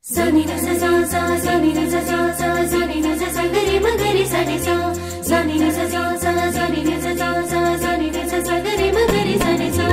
Sani na sa sa sa sani na sa sa sa sani na sa sa gari ma gari sani sa sani na sa sa sa sani na sa sa sa sani na sa sa gari ma gari sani sa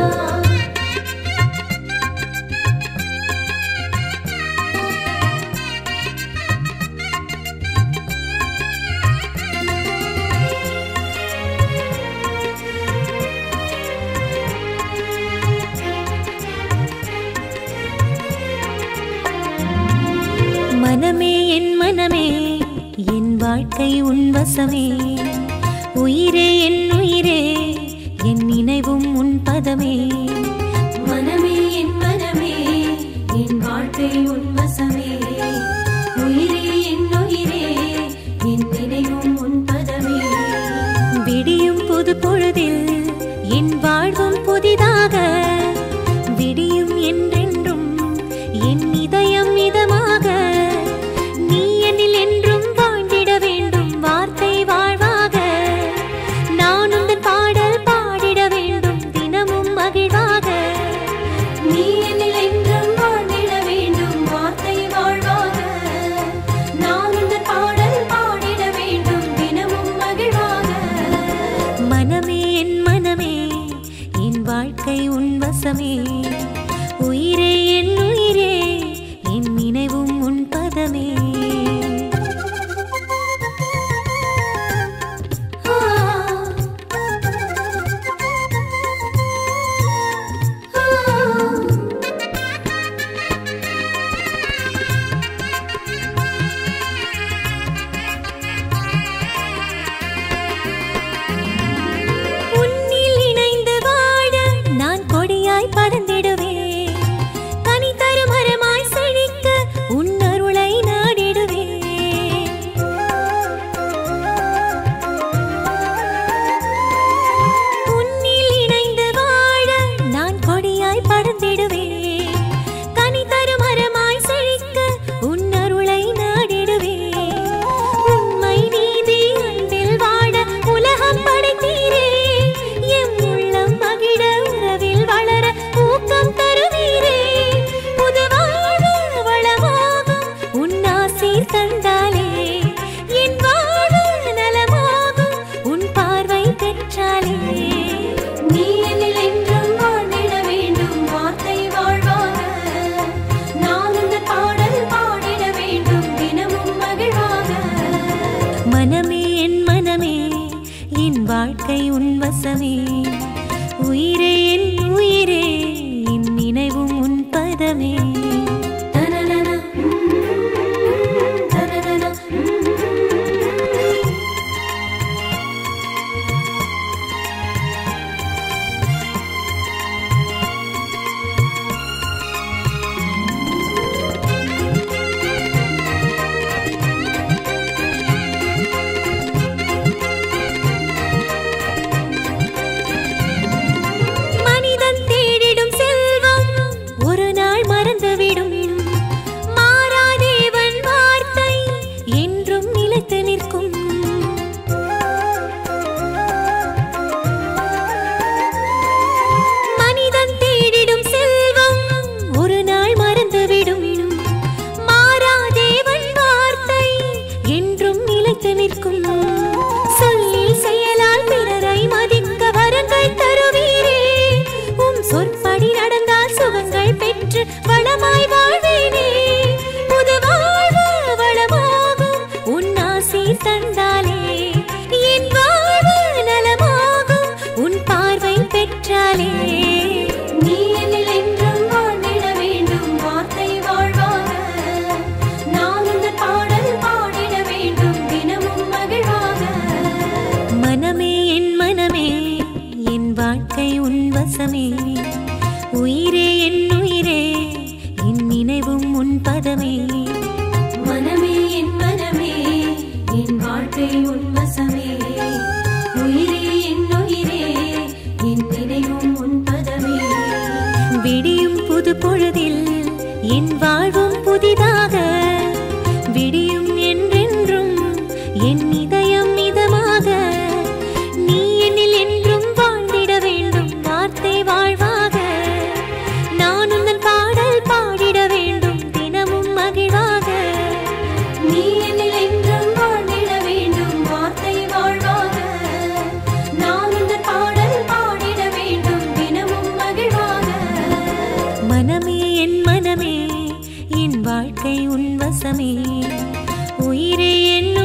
மனமே என் மனமே என் வாழ்க்கை உன் வசமே உயிரே என் உயிரே என் நினைவும் உன் பதமே மனமே என் மனமே என் வாழ்க்கை உன் வசமே உயிரே என் உயிரே என் நினைவும் உன் பதமே விடியும் புது பொழுதில் என் வாழ்வும் புதிதாக விடியும் என்றென்றும் என் இதயம் இதமாக நீ என்னில் என்றும் வாழ்ந்திட வேண்டும் வார்த்தை வாழ்வாக நான் உந்தன் பாடல் பாடிட வேண்டும் தினமும் மகிழ்வாக நீ என்னில் என்றும் வாழ்ந்திட வேண்டும் வார்த்தை வாழ்வாக நான் உந்தன் பாடல் பாடிட வேண்டும் தினமும் மகிழ்வாக மனமே என் மனமே என் வாழ்க்கை உன் வசமே உயிரே என் உயிரே என் நினைவும் உன் பதமே ஆ ஆ உன்னில் இணைந்து வாழ நான் கொடியாய் பறந்திடுவேன் கனி தரும் மரமாய் செழிக்க உன் அருளை நாடிடுவேன் உன்னில் இணைந்து வாழ நான் கொடியாய் பறந்திடுவேன் கனி தரும் மரமாய் செழிக்க உன் அருளை நாடிடுவேன் உண்மை நீதி அன்பில் வாழ உலகம் படைத்தீரே எம் உள்ளம் மகிழ உறவில் வளர ஊக்கம் தருவீரே புது வாழ்வு வளமாகும் உன் ஆசீர் தந்தாலே என் வாழ்வு நலமாகும் உன் பார்வை பெற்றாலே நீ என்னில் என்றும் வாழ்ந்திட வேண்டும் வார்த்தை வாழ்வாக நான் உந்தன் பாடல் பாடிட வேண்டும் தினமும் மகிழ்வாக மனமே என் மனமே என் வாழ்க்கை உன் வசமே உயிரே என் உயிரே என் நினைவும் உன் பதமே தனனன, ம், தனனன, ம். மனிதன் தேடிடும் செல்வம் ஒரு நாள் மறந்துவிடும் மாறாதேவன் வார்த்தை என்றும் நிலைத்து நிற்கும் மனிதன் தேடிடும் செல்வம் ஒரு நாள் மறந்துவிடும் மாறாதேவன் வார்த்தை என்றும் நிலைத்து நிற்கும் சொல்லில் செயலால் பிறரை மதிக்க வரங்கள் தருவீரே உம் சொற்படி நடந்தால் சுகங்கள் பெற்று வளமாய் வாழ்வேனே புது வாழ்வு வளமாகும் உன் ஆசி தந்தாலே என் வாழ்வு நலமாகும் உன் பார்வை பெற்றாலே நீ என்னில் என்றும் வாழ்ந்திட வேண்டும் வார்த்தை வாழ்வாக நான் உந்தன் பாடல் பாடிட வேண்டும் தினமும் மகிழ்வாக மனமே என் மனமே என் வாழ்க்கை உன் வசமே உயிரே என் உயிரே என் நினைவும் உன் பதமே மனமே என் மனமே என் வாழ்க்கை உன் வசமே உயிரே என் உயிரே என் நினைவும் உன் பதமே விடியும் புது பொழுதில் என் வாழ்வும் புதிதாக விடியும் என்றென்றும் என் இதயம் இதமாக நீ என்னில் என்றும் வாழ்ந்திட வேண்டும் வார்த்தை வாழ்வாக நான் உந்தன் பாடல் பாடிட வேண்டும் தினமும் மகிழ்வாக மனமே என் மனமே என் வாழ்க்கை உன் வசமே உயிரே என்